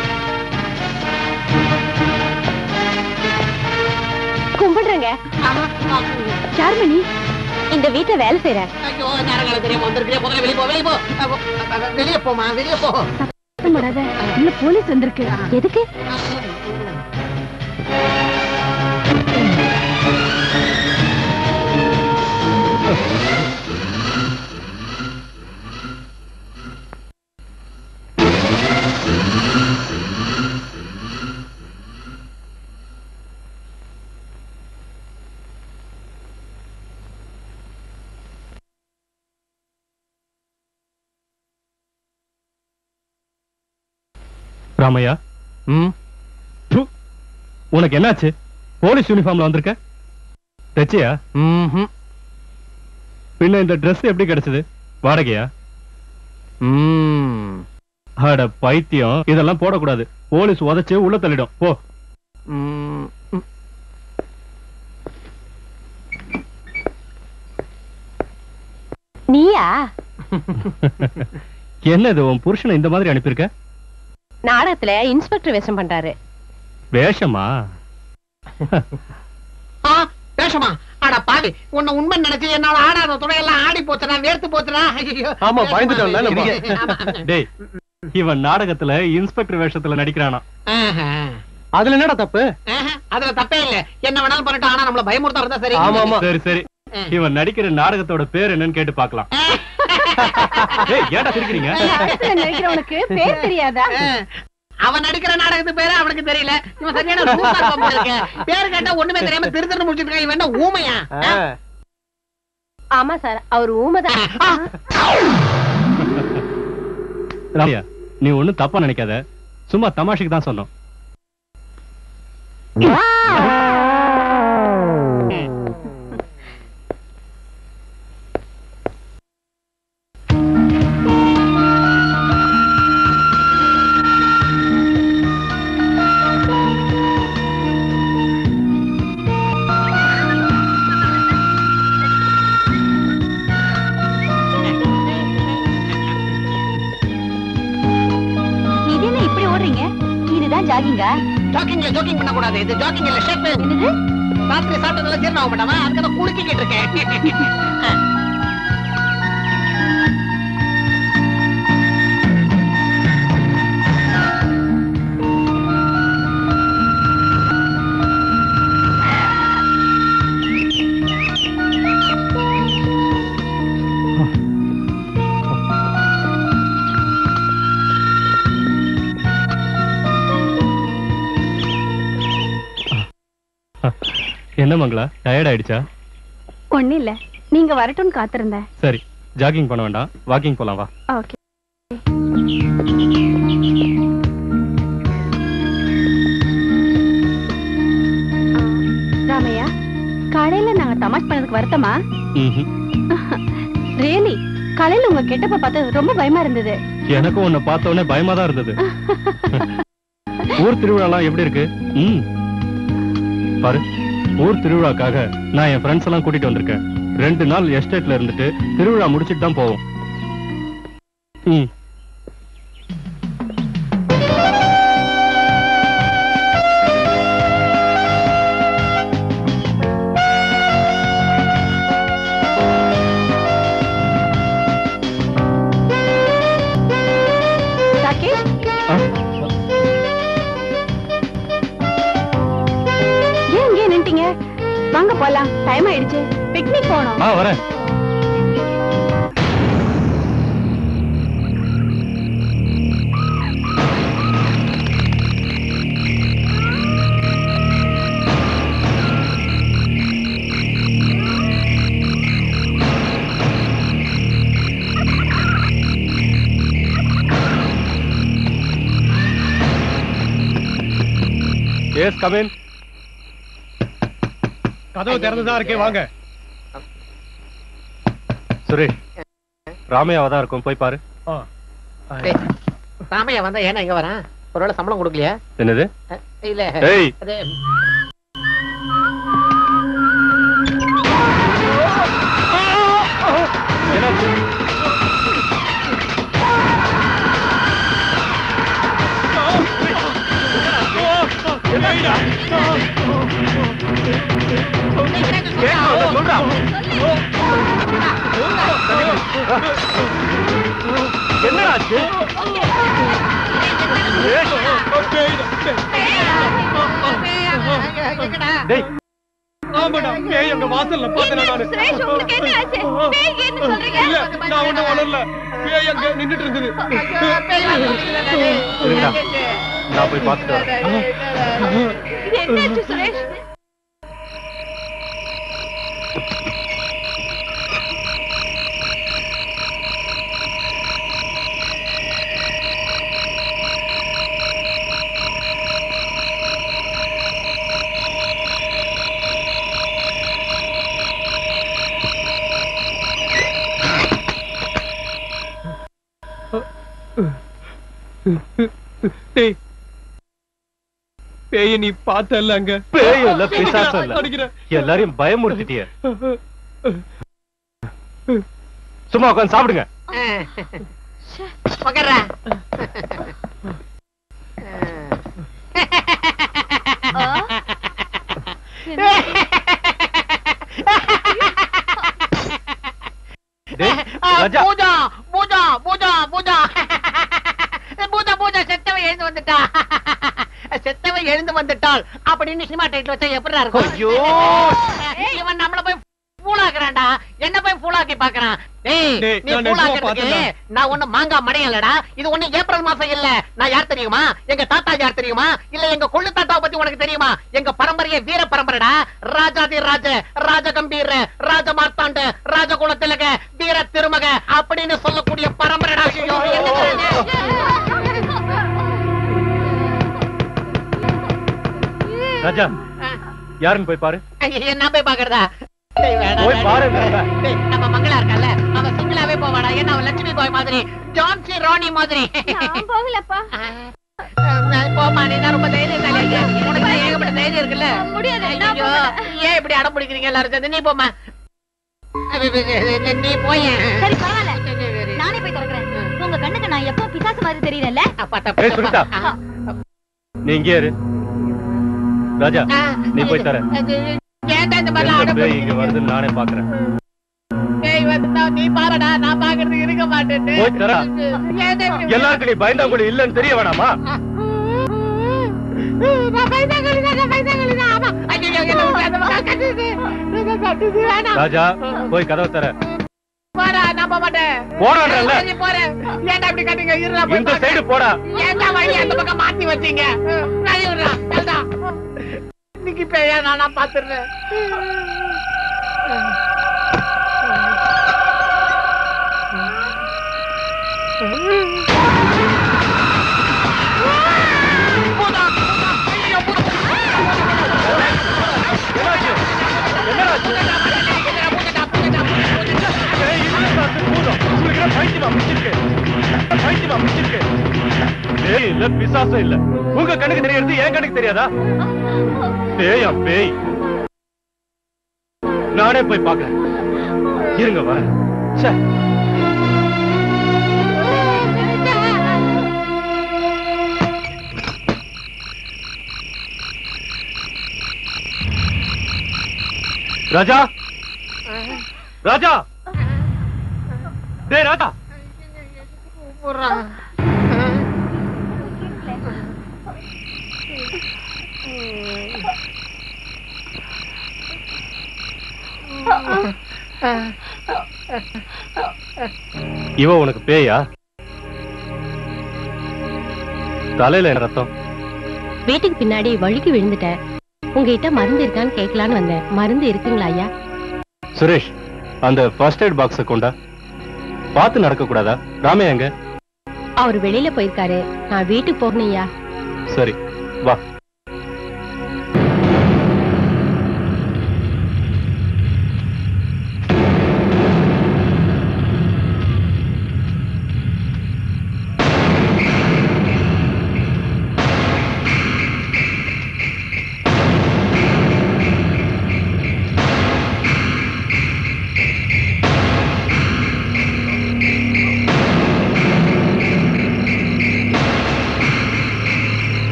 கும்பிடுறேங்க ஆஹா, ஆ, சார்மணி இந்த வீட்டுல வேலை செய்யறேன் ஐயோ நேரங்களை தெரியாம வந்திருக்கே முதல்ல வெளியே போ வெளியே போ அஹ், அஹ், வெளியே போமா வெளியே போ போடாத உள்ள போலீஸ் வந்திருக்கு எதுக்கு ராமையா ம் ப்பு. உனக்கு என்னாச்சு போலீஸ் யூனிஃபார்ம்ல வந்திருக்க தச்சியா ம்ஹும். பின்ன இந்த Dress எப்படி கிடைச்சது வாடகையா ம் அட பைத்தியம் இதெல்லாம் போடக்கூடாது போலீஸ் உதைச்சு உள்ள தள்ளிடும் போ ம் ம். நீயா என்ன இது உன் புருஷனை இந்த மாதிரி அனுப்பியிருக்க நாடகத்துல இன்ஸ்பெக்டர் வேஷம் பண்றாரு வேஷமா ஆ, பேசமா அட பாவி உன்னை உண்மை நினைச்சு என்னோட ஆடாத துணையெல்லாம் ஆடி போச்சுனா வேர்த்து போச்சுனா ஐயோ ஆமா, பயந்துட்டோம்ல நம்ம. ஆமா. டேய் இவன் நாடகத்துல இன்ஸ்பெக்டர் வேஷத்துல நடிக்கிறானா ஆஹா. அதுல என்னடா தப்பு ஆஹா, அதுல தப்பே இல்ல என்ன வேணாலும் பண்ணட்டும் ஆனா நம்மள பயமுறுத்த இருந்தா சரி ஆமா, ஆமா. சரி சரி இவன் நடிக்கிற நாடகத்தோட பேர் என்னன்னு கேட்டு பார்க்கலாம் ஏய் ஏன்டா சிரிக்கிறீங்க நாடகத்துல நடிக்கிறவனுக்கு பேர் தெரியாதா ஆஹ். அவன் நடிக்கிற நாடகத்து பேரு அவனுக்கு தெரியல இவன் சரியான லூசா இருப்பான் போல இருக்கு. பேரு கேட்டா ஒண்ணுமே தெரியாம திரு திரு முடிச்சிட்டு இருக்கான் இவன் என்ன ஊமையா ஆ. ஆமா சார் அவர் ஊமைதான் ஆ. ராமையா நீ ஒண்ணும் தப்பா நினைக்காத சும்மா தமாஷுக்கு தான் சொன்னோம் இதான் ஜாகிங்கா ஜாக்கிங்ல ஜோக்கிங் பண்ண கூடாது இது ஜாக்கிங் இல்ல ஷேக் என்னது ராத்திரி சாப்பிட்டதுல ஜீரணம் ஆக மாட்டாமா அதுக்காக குலுக்கிக்கிட்டு இருக்கேன் என்ன மங்களா டயர்ட் ஆயிடுச்சா ஒண்ணு இல்ல நீங்க வரட்டும்னு காத்திருந்தேன் சரி ஜாகிங் பண்ண வேண்டாம் வாக்கிங் போலாம் வா ஓகே ராமையா காலையில நாங்க தமாஷ் பண்ணதுக்கு வருத்தமா ம்ஹும். ரியலி காலையில உங்க கெட்டப்ப பார்த்து ரொம்ப பயமா இருந்தது எனக்கும் உன்னை பார்த்த உடனே பயமா தான் இருந்தது ஊர் திருவிழாலாம் எப்படி இருக்கு ம் பாரு ஊர் திருவிழாக்காக நான் என் ஃப்ரெண்ட்ஸ் எல்லாம் கூட்டிட்டு வந்திருக்கேன் ரெண்டு நாள் எஸ்டேட்ல இருந்துட்டு திருவிழா முடிச்சிட்டு தான் போவோம் ம் ராகேஷ் ஆ, ஏன் இங்கே நின்ட்டீங்க வாங்க போலாம் டைம் ஆயிடுச்சு பிக்னிக் போனோம் ஆ வரேன் எஸ் கமின் கதவு திறந்துதான் இருக்கே வாங்க சுரேஷ் ராமையாவா தான் இருக்கும் போய் பாரு ராமையா வந்தா ஏன்னா இங்க வரான் ஒருவேளை சம்பளம் கொடுக்கலையா என்னது இல்ல ஏய் அது என்னாச்சு என்னடாச்சு டேய் ஆமாடா பேய் எங்க வாசல்ல பார்த்தேன் நானு சுரேஷ் உங்களுக்கு என்ன ஆச்சு பேய் என்ன சொல்றீங்க இல்ல நான் ஒண்ணும் வளரல பேய் அங்க நின்னுட்டு இருந்தது இருங்கடா நான் போய் பார்த்துட்டு வரேன் என்னாச்சு சுரேஷ் டேய் பேய நீ பார்த்தல்ல அங்க பேய் இல்ல பிசாசம் இல்ல அடிக்கிறேன் எல்லாரையும் பயமுறுத்திட்டிய சும்மா உட்காந்து சாப்பிடுங்க உக்கார்றா. டேய், ஆ, ராஜா. பூஜா பூஜா பூஜா பூஜா பூஜா பூஜா செத்தவன் எழுந்து வந்துட்டா செத்தவன் எழுந்து வந்துட்டாள் அப்படின்னு சினிமா டைட்டில் வச்சா எப்படி இருக்கும் ஐயோ. இவன் நம்மள போய் பூலாக்குறான்டா என்ன போய் பூலாக்கி பாக்குறான் டேய் டேய், நீ நான் நிஜமா பூலாக்குறதுக்கு பார்த்தேன்டா. நான் ஒண்ணு மாங்கா மடையலடா இது ஒண்ணு ஏப்ரல் மாசம் இல்ல நான் யார் தெரியுமா எங்க தாத்தா யார் தெரியுமா இல்ல எங்க கொள்ளு தாத்தாவை பத்தி உனக்கு தெரியுமா எங்க பரம்பரையே வீர பரம்பரைடா ராஜாதி ராஜ ராஜ கம்பீர ராஜ மார்த்தாண்ட ராஜகுல திலக வீர திருமக அப்படின்னு சொல்லக்கூடிய பரம்பரைடா ஐயோ, என்னடா இது? ராஜா யாருன்னு போய் பாரு ஐயோ, நான் போய் பாக்குறதா டேய், வேணாம், போய் வேணாம். பாருங்க. டேய், நம்ம மங்களா இருக்கல்ல அவன் சிங்கிளாவே போவாடா ஏன்னா அவன் லட்சுமி பாய் மாதிரி ஜான்சி ராணி மாதிரி நான் போகலப்பா நான் போம்மா, நீ தான் ரொம்ப தைரியசாலி ஆச்சே. உனக்கு தான் ஏகப்பட்ட தைரியம் இருக்குல்ல? முடியாது, நான் ஐயோ, ஏன் இப்படி அடம் பிடிக்கிறீங்க எல்லாரும் சேர்ந்து? நீ போம்மா. நீ போயேன். சரி பரவாயில்ல நானே போய் திறக்கிறேன் உங்க கண்ணுக்கு நான் எப்போ பிசாசு மாதிரி தெரியல அப்பா, தப்பு, ஏய், தப்பு. சுனிதா. ஆ, நீ இங்கே இரு ராஜா நீ போய் தர ஏன்டா இந்த எந்த மாதிரிலாம் பேய் இங்க வருதுன்னு நானே பாக்குறேன் பேய் வந்துட்டா நீ பாருடா நான் பாக்குறதுக்கு இருக்க மாட்டேன் போய் தரா எல்லாருக்கும் நீ பயந்தாங்குழி இல்லைன்னு தெரிய வேணாமா நான் பைசாக்களி தான் நான் பைசாக்களி தான் ஆமா ஐயோ என்ன விட்டு அந்த பக்கம் கட்டுது இது கட்டுது வேணாம் ராஜா போய் கதவை தர போடா நம்ப மாட்டேன் போறான்றல்ல சரி, போறேன் ஏன்டா இப்படி கட்டுங்க இருடா போய் இந்த பார்க்கறேன். சைடு போடா ஏன்டா வழி அந்த பக்கம் மாத்தி வச்சீங்க நான் விடுறா ஏன்டா இன்னைக்கு பேயா நானா பாத்துறேன் ஏய், இல்ல சாத்து, பூதம். உங்களுக்கு என்ன பைத்தியமா பிடிச்சிருக்கு? பைத்தியமா பிடிச்சிருக்கு? பேய் இல்ல, பிசாசும் இல்ல. உங்க கண்ணுக்கு தெரியறது என் கண்ணுக்கு தெரியாதா பேயா பேய் நானே போய் பார்க்கறேன் இருங்க வரேன் ச்சே. ராஜா ராஜா டேய் ராஜா இவ உனக்கு பேயா தலையில என்ன ரத்தம் வீட்டுக்கு பின்னாடி வழுக்கி விழுந்துட்டேன் உங்ககிட்ட மருந்து இருக்கான்னு கேட்கலான்னு வந்தேன் மருந்து இருக்குங்களா ஐயா சுரேஷ் அந்த ஃபர்ஸ்ட் எய்ட் பாக்ஸ கொண்டா பார்த்து நடக்க கூடாதா ராமே எங்க அவர் வெளியில போயிருக்காரு நான் வீட்டுக்கு போகணும் ஐயா சரி வா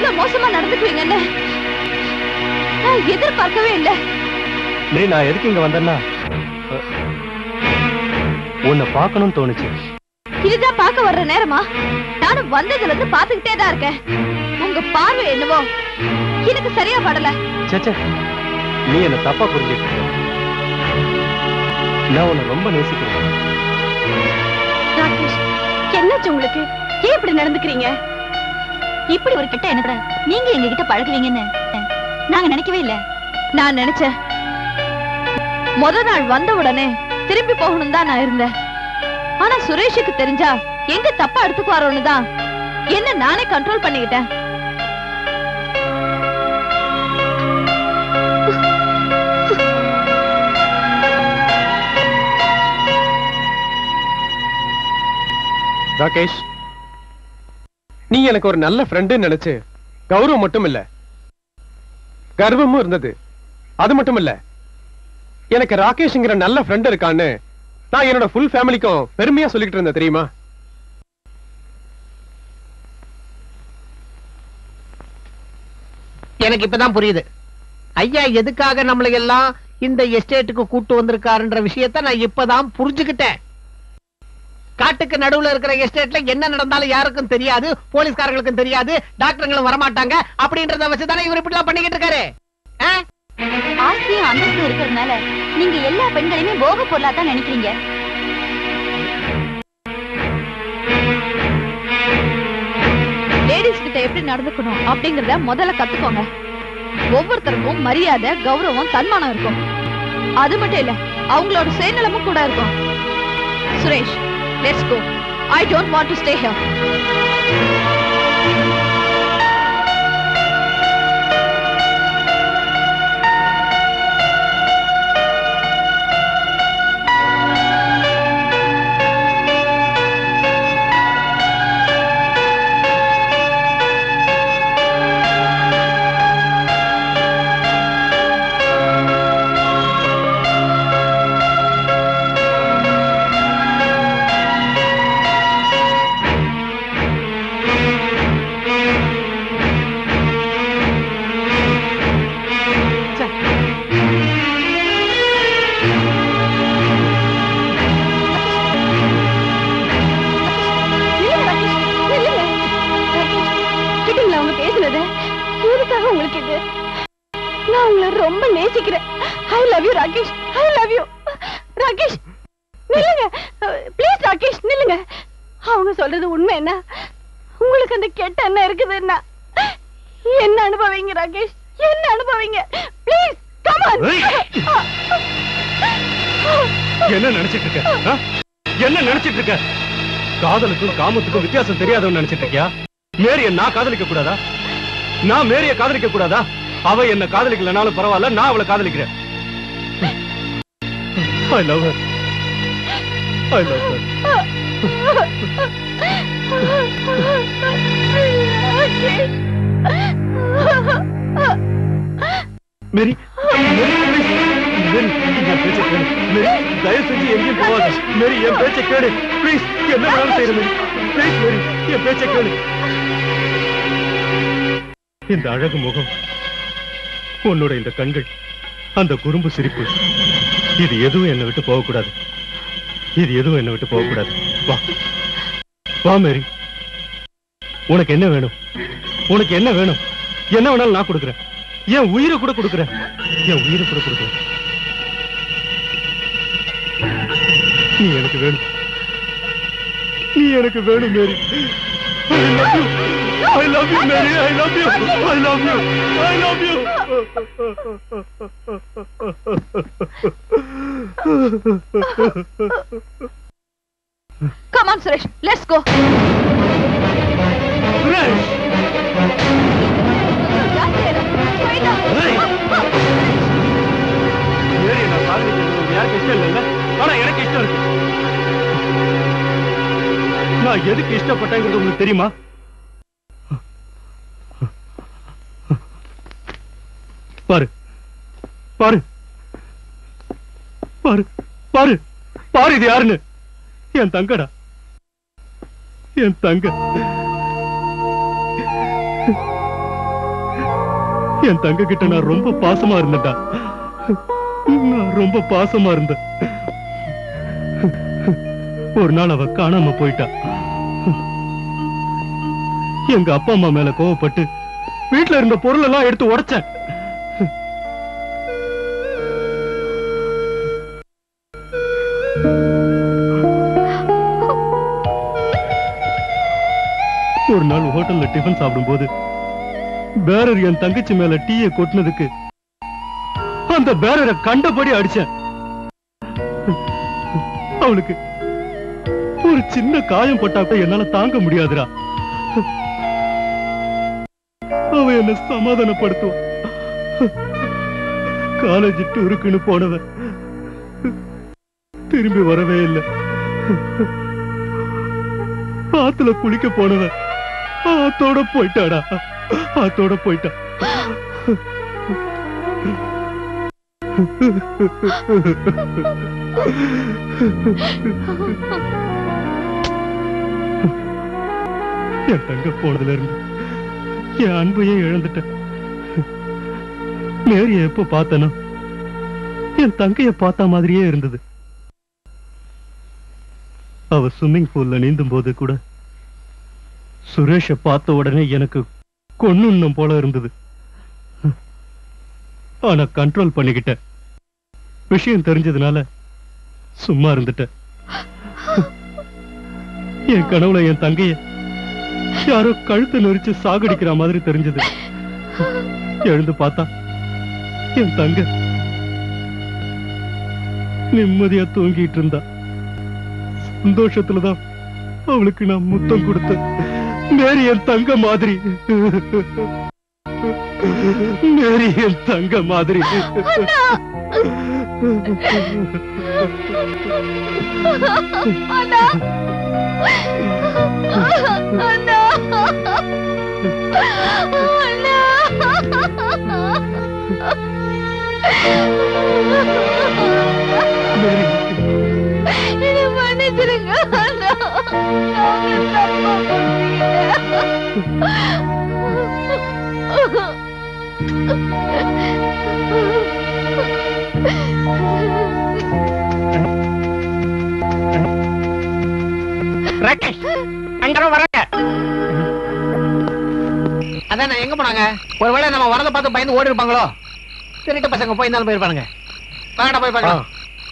இவ்வளவு மோசமா நடந்துக்குவீங்கன்னு நான் எதிர்பார்க்கவே இல்லை நீ நான் எதுக்கு இங்க வந்தேன்னா அஹ், உன்னை பார்க்கணும்னு தோணுச்சு இதுதான் பார்க்க வர்ற நேரமா நானும் வந்ததுல இருந்து பாத்துக்கிட்டே தான் இருக்கேன் உங்க பார்வை என்னவோ எனக்கு சரியா படல சேச்சே நீ என்ன தப்பா புரிஞ்சுட்டு இருக்க. நான் உன்னை ரொம்ப நேசிக்கிறேன் ராகேஷ் என்னாச்சு உங்களுக்கு ஏன் இப்படி நடந்துக்கிறீங்க இப்படி ஒரு கிட்ட என்ன நீங்க எங்க கிட்ட பழகுவீங்கன்னு நாங்க நினைக்கவே இல்ல நான் நினைச்சேன் முத நாள் வந்த உடனே திரும்பி போகணும் தான் நான் இருந்தேன் ஆனா சுரேஷுக்கு தெரிஞ்சா எங்க தப்பா எடுத்துக்குவாரோன்னு தான் என்ன நானே கண்ட்ரோல் பண்ணிக்கிட்டேன் ராகேஷ் நீ எனக்கு ஒரு நல்ல ஃப்ரெண்டுன்னு நினைச்சு கௌரவம் மட்டும் இல்ல கர்வமும் இருந்தது அது மட்டும் இல்ல எனக்கு ராகேஷ்ங்கிற நல்ல ஃப்ரெண்ட் இருக்கான்னு நான் என்னோட ஃபுல் ஃபேமிலிக்கும் பெருமையா சொல்லிக்கிட்டு இருந்தேன் தெரியுமா எனக்கு இப்பதான் புரியுது ஐயா எதுக்காக நம்மளை எல்லாம் இந்த எஸ்டேட்டுக்கு கூட்டு வந்திருக்காருன்ற விஷயத்த நான் இப்பதான் புரிஞ்சுக்கிட்டேன் காட்டுக்கு நடுவுல இருக்கிற எஸ்டேட்ல என்ன நடந்தாலும் யாருக்கும் தெரியாது போலீஸ்காரங்களுக்கும் தெரியாது டாக்டருங்களும் வரமாட்டாங்க அப்படின்றத வச்சுதானே இவர் இப்படி எல்லாம் பண்ணிக்கிட்டு இருக்காரு ஆ? ஆஸ்தியும் அந்தஸ்தும் இருக்கிறதுனால நீங்க எல்லா பெண்களையுமே போக பொருளா தான் நினைக்கிறீங்க லேடிஸ் கிட்ட எப்படி நடந்துக்கணும் அப்படிங்கறத முதல்ல கத்துக்கோங்க ஒவ்வொருத்தருக்கும் மரியாதை கௌரவம் தன்மானம் இருக்கும் அது மட்டும் இல்ல அவங்களோட சுயநலமும் கூட இருக்கும் Suresh let's go I don't want to stay here கேட்டீங்களா அவங்க பேசுனது எதுக்காக உங்களுக்கு இது நான் உங்களை ரொம்ப நேசிக்கிறேன் I love you Rakesh I love you Rakesh நில்லுங்க ப்ளீஸ் ராகேஷ் நில்லுங்க அவங்க சொல்றது உண்மை என்ன உங்களுக்கு அந்த கெட்ட என்ன இருக்குதுன்னா என்ன அனுபவிங்க ராகேஷ் என்ன அனுபவிங்க ப்ளீஸ் கம் என்ன நினைச்சிட்டு இருக்க ஆ? என்ன நினைச்சிட்டு இருக்க காதலுக்கும் காமத்துக்கும் வித்தியாசம் தெரியாதவன் நினைச்சிட்டு இருக்கியா மேரிய நான் காதலிக்க கூடாதா நான் மேரிய காதலிக்க கூடாதா அவ என்ன காதலிக்கலனாலும் பரவாயில்ல நான் அவளை காதலிக்கிறேன் I love her I love her Mary Mary, Mary, என் பேச்சை கேளு. மேரி, தயவு செஞ்சு எங்கேயும் போகாத. மேரி, என் பேச்சை கேளு. Please, என்ன வேணாலும் செய்யற மேரி. Please, மேரி, என் பேச்சை கேளு. இந்த அழகு முகம் உன்னோட இந்த கண்கள் அந்த குறும்பு சிரிப்பு இது எதுவும் என்னை விட்டு போகக்கூடாது இது எதுவும் என்னை விட்டு போகக்கூடாது வா வா மேரி உனக்கு என்ன வேணும் உனக்கு என்ன வேணும் என்ன வேணாலும் நான் கொடுக்குறேன் என் உயிரை கூட கொடுக்குறேன் என் உயிரை கூட கொடுக்குறேன் நீ எனக்கு வேணும் நீ எனக்கு வேணும் Mary I love you Mary I love you I love you I love you come on Suresh let's go Suresh Mary நான் காதலிக்கிறது உங்களுக்கு யாருக்கு இஷ்டம் இல்லைல்ல ஆனா எனக்கு இஷ்டம் இருக்கு நான் எதுக்கு இஷ்டப்பட்டேங்கிறது உங்களுக்கு தெரியுமா பாரு பாரு பாரு பாரு பாரு இது யாருன்னு என் தங்கடா என் தங்க என் தங்க கிட்ட நான் ரொம்ப பாசமா இருந்தேன்டா நான் ரொம்ப பாசமா இருந்தேன் ஒரு நாள் அவ காணாம போயிட்டா எங்க அப்பா அம்மா மேல கோவப்பட்டு வீட்டுல இருந்த பொருள் எல்லாம் எடுத்து உடைச்சேன் ஒரு நாள் ஹோட்டல்ல டிஃபன் சாப்பிடும்போது பேரர் என் தங்கச்சி மேல டீயை கொட்டினதுக்கு அந்த பேரரை கண்டபடி அடிச்சேன் அவளுக்கு ஒரு சின்ன காயம் பட்டா கூட என்னால தாங்க முடியாதுடா அவ என்ன சமாதானப்படுத்துவான் காலேஜ் டூருக்குன்னு போனவன் திரும்பி வரவே இல்லை ஆத்துல குளிக்க போனவன் ஆத்தோட போயிட்டாடா ஆத்தோட போயிட்டா என் தங்க போனதுல இருந்து என் அன்பையே இழந்துட்டேன் மேரிய எப்ப பார்த்தனோ என் தங்கைய பார்த்த மாதிரியே இருந்தது அவ ஸ்விம்மிங் பூல்ல நீந்தும் போது கூட சுரேஷ பார்த்த உடனே எனக்கு கொன்னுண்ணும் போல இருந்தது ஆனா கண்ட்ரோல் பண்ணிக்கிட்டேன் விஷயம் தெரிஞ்சதுனால சும்மா இருந்துட்டேன் என் கனவுல என் தங்கைய யாரோ கழுத்தை நெரிச்சு சாகடிக்கிற மாதிரி தெரிஞ்சது எழுந்து பார்த்தா என் தங்க நிம்மதியா தூங்கிட்டு இருந்தா சந்தோஷத்துலதான் அவளுக்கு நான் முத்தம் கொடுத்தேன் மேரி என் தங்க மாதிரி மேரி என் தங்க மாதிரி அண்ணா அண்ணா மேரி என்னை மன்னிச்சிடுங்க அண்ணா நான் உங்களை தப்பா ராகேஷ் அங்க வராங்க அதான் எங்க போனாங்க ஒருவேளை நம்ம வரத பார்த்து பயந்து ஓடி இருப்பாங்களோ திருட்டு பசங்க போய் இருந்தாலும் போயிருப்பானுங்க வாங்கடா போய் பார்க்கலாம்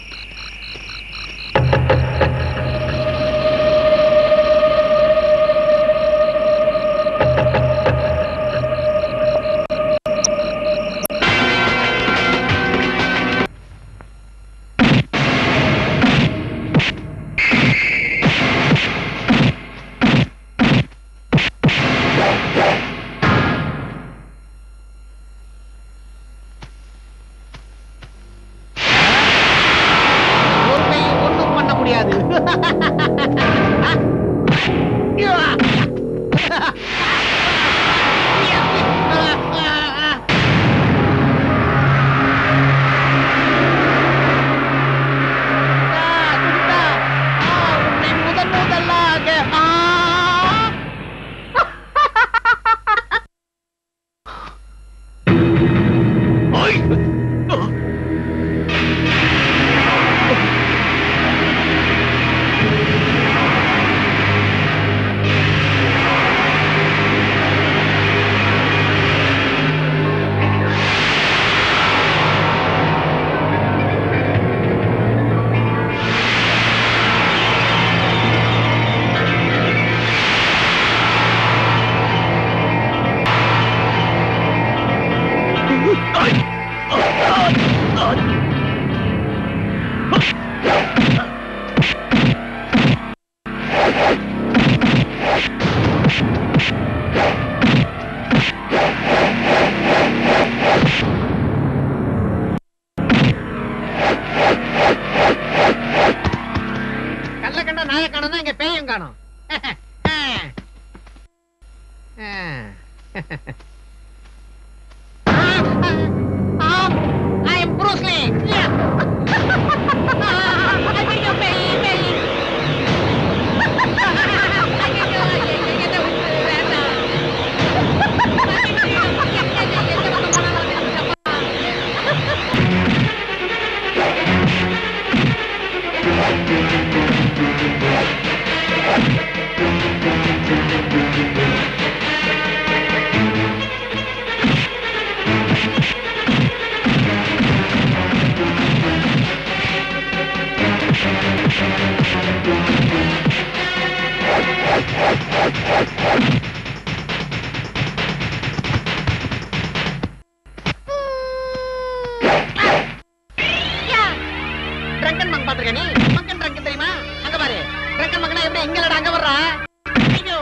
ஒரு கை ஒண்ணும் பண்ண முடியாது முதல் முதலாக ஆ கல்ல கண்ட நாய காணும் இங்க பேயும் காணும் I am Bruce Lee. ஐயோ, பேய், பேய். ஐயோ, ஐயோ, ஐயோ, வேண்டாம். ட்ரங்கன் மங்க பாத்துருக்க நீ மங்கன் ட்ரங்கன் தெரியுமா அங்க பாரு ட்ரங்கன் மங்கனா எப்படி இங்க இல்லடா அங்க வர்றா ஐயோ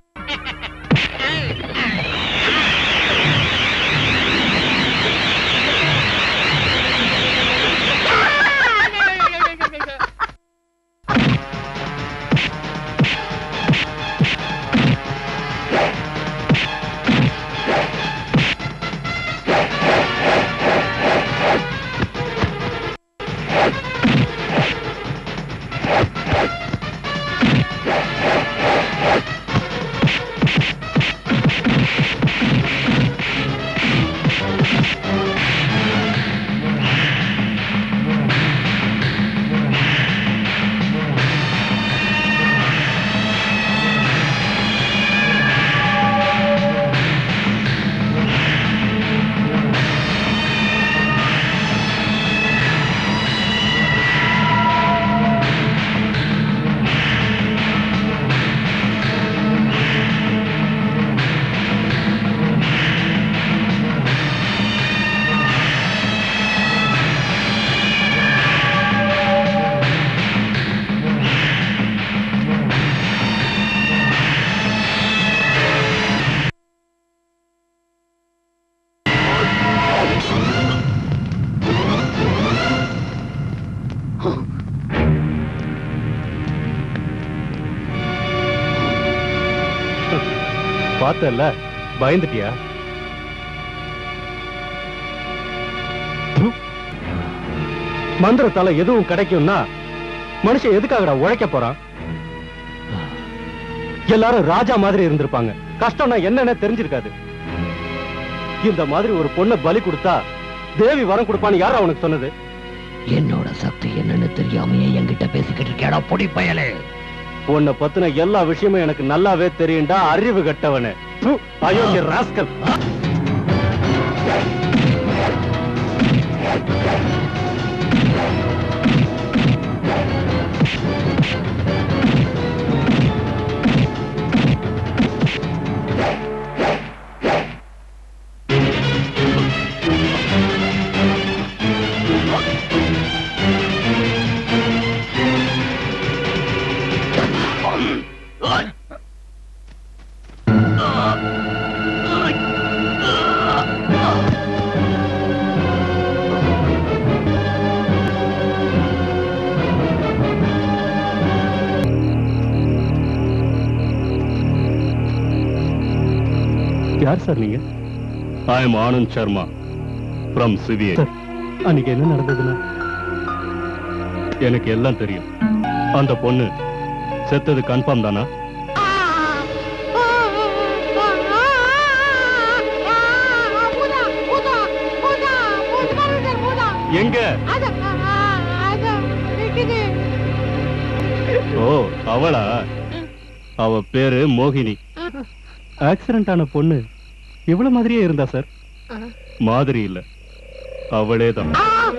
பார்த்தல பயந்துட்டியா மந்திரத்தால எதுவும் கிடைக்கும்னா மனுஷன் எதுக்காகடா உழைக்க போறான் எல்லாரும் ராஜா மாதிரி இருந்திருப்பாங்க கஷ்டம்னா என்னன்னு தெரிஞ்சிருக்காது இந்த மாதிரி ஒரு பொண்ணை பலி கொடுத்தா தேவி வரம் கொடுப்பான்னு யார் அவனுக்கு சொன்னது என்னோட சக்தி என்னன்னு தெரியாமையே என்கிட்ட பேசிக்கிட்டு இருக்கேடா பொடி பயலே உன்னை பத்தின எல்லா விஷயமும் எனக்கு நல்லாவே தெரியும்டா அறிவு கட்டவனே ப்பு, அயோக்கிய ராஸ்கல் யார் சார் நீங்க I am Anand Sharma from CBI sir அன்னைக்கு என்ன நடந்ததுன்னா எனக்கு எல்லாம் தெரியும் அந்த பொண்ணு செத்தது கன்ஃபார்ம் தானா எங்க ஓ அவளா அவ பேரு மோகினி ஆக்சிடென்ட் ஆன பொண்ணு இவ்வளவு மாதிரியே இருந்தா சார் மாதிரி இல்ல அவளே தான்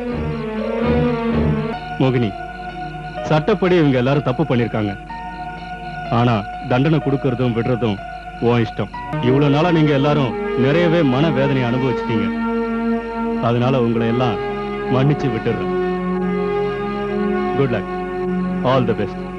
மோகினி சட்டப்படி இவங்க எல்லாரும் தப்பு பண்ணிருக்காங்க ஆனா தண்டனை கொடுக்கறதும் விடுறதும் உன் இஷ்டம் இவ்வளவு நாளா நீங்க எல்லாரும் நிறையவே மன வேதனை அனுபவிச்சிட்டீங்க அதனால உங்களை எல்லாம் மன்னிச்சு விட்டுடுறேன் good luck all the best